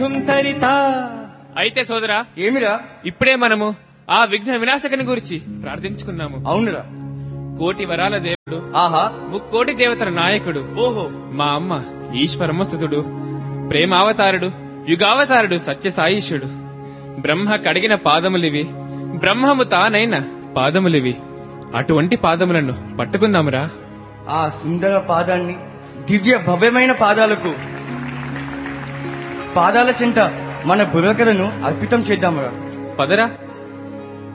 సుందరిత అయితే సోదరా ఏమిరా ఇప్పుడే మనము ఆ విఘ్న వినాశకుని గురించి ప్రార్థించుకున్నాము అవునురా కోటి వరాల దేవుడు ఆహా ముక్కోటి దేవతల నాయకుడు ఓహో మా అమ్మ ఈశ్వరమస్తుతుడు ప్రేమావతారుడు యుగావతారుడు సత్యసాయిషుడు బ్రహ్మ కడిగిన పాదములివి బ్రహ్మము తానైన పాదములివి అటువంటి పాదములను పట్టుకుందామురా ఆ సుందర పాదాన్ని దివ్య భవ్యమైన పాదాలకు పాదాల చెంత మన బుర్రకలను అర్పితం చేద్దామురా పదరా